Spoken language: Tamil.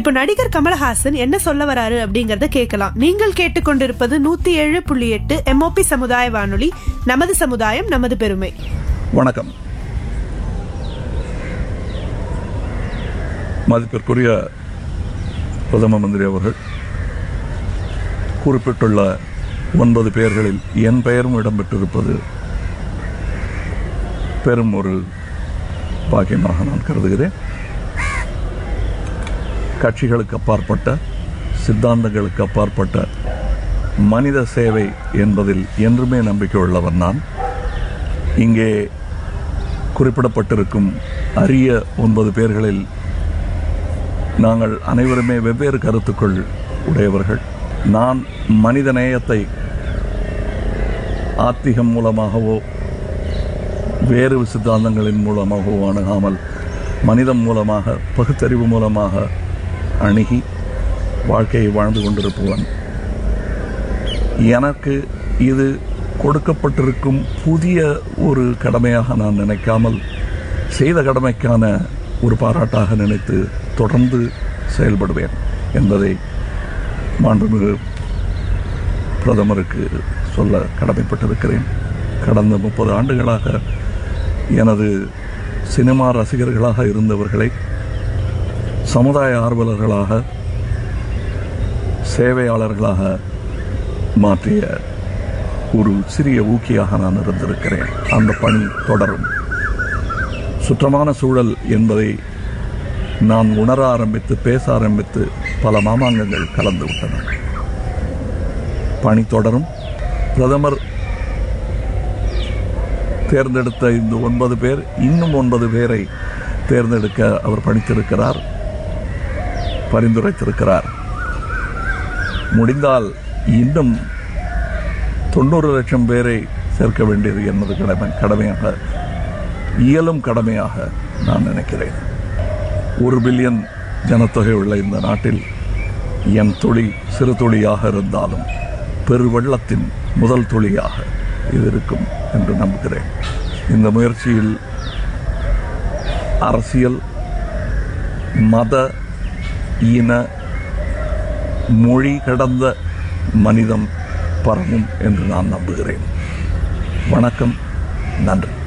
இப்போ நடிகர் கமலஹாசன் என்ன சொல்ல வராரு அப்படிங்கறத கேட்கலாம் நீங்கள் கேட்டுக்கொண்டிருப்பது நூத்தி ஏழு புள்ளி எட்டு எம்ஓபி சமுதாய வானொலி நமது சமுதாயம் நமது பெருமை வணக்கம் மதிப்பிற்குரிய பிரதம மந்திரி அவர்கள் குறிப்பிட்டுள்ள ஒன்பது பெயர்களில் என் பெயரும் இடம்பெற்றிருப்பது பெரும் ஒரு பாக்கியமாக நான் கருதுகிறேன் கட்சிகளுக்கு அப்பாற்பட்ட சித்தாந்தங்களுக்கு அப்பாற்பட்ட மனித சேவை என்பதில் என்றுமே நம்பிக்கை உள்ளவன் நான் இங்கே குறிப்பிடப்பட்டிருக்கும் அரிய ஒன்பது பேர்களில் நாங்கள் அனைவருமே வெவ்வேறு கருத்துக்கள் உடையவர்கள் நான் மனித நேயத்தை ஆத்திகம் மூலமாகவோ வேறு சித்தாந்தங்களின் மூலமாகவோ அணுகாமல் மனிதம் மூலமாக பகுத்தறிவு மூலமாக அணுகி வாழ்க்கையை வாழ்ந்து கொண்டிருப்பவன் எனக்கு இது கொடுக்கப்பட்டிருக்கும் புதிய ஒரு கடமையாக நான் நினைக்காமல் செய்த கடமைக்கான ஒரு பாராட்டாக நினைத்து தொடர்ந்து செயல்படுவேன் என்பதை மாண்புமிகு பிரதமருக்கு சொல்ல கடமைப்பட்டிருக்கிறேன் கடந்த முப்பது ஆண்டுகளாக எனது சினிமா ரசிகர்களாக இருந்தவர்களை சமுதாய ஆர்வலர்களாக சேவையாளர்களாக மாற்றிய ஒரு சிறிய ஊக்கியாக நான் இருந்திருக்கிறேன் அந்த பணி தொடரும் சுற்றமான சூழல் என்பதை நான் உணர ஆரம்பித்து பேச ஆரம்பித்து பல மாமாங்கங்கள் கலந்து விட்டன பணி தொடரும் பிரதமர் தேர்ந்தெடுத்த இந்த ஒன்பது பேர் இன்னும் ஒன்பது பேரை தேர்ந்தெடுக்க அவர் பணித்திருக்கிறார் பரிந்துரைத்திருக்கிறார் முடிந்தால் இன்னும் தொண்ணூறு லட்சம் பேரை சேர்க்க வேண்டியது என்பது கடமை கடமையாக இயலும் கடமையாக நான் நினைக்கிறேன் ஒரு பில்லியன் ஜனத்தொகை உள்ள இந்த நாட்டில் என் துளி சிறு துளியாக இருந்தாலும் பெருவெள்ளத்தின் முதல் துளியாக இது இருக்கும் என்று நம்புகிறேன் இந்த முயற்சியில் அரசியல் மத இன மொழி கடந்த மனிதம் பரவும் என்று நான் நம்புகிறேன் வணக்கம் நன்றி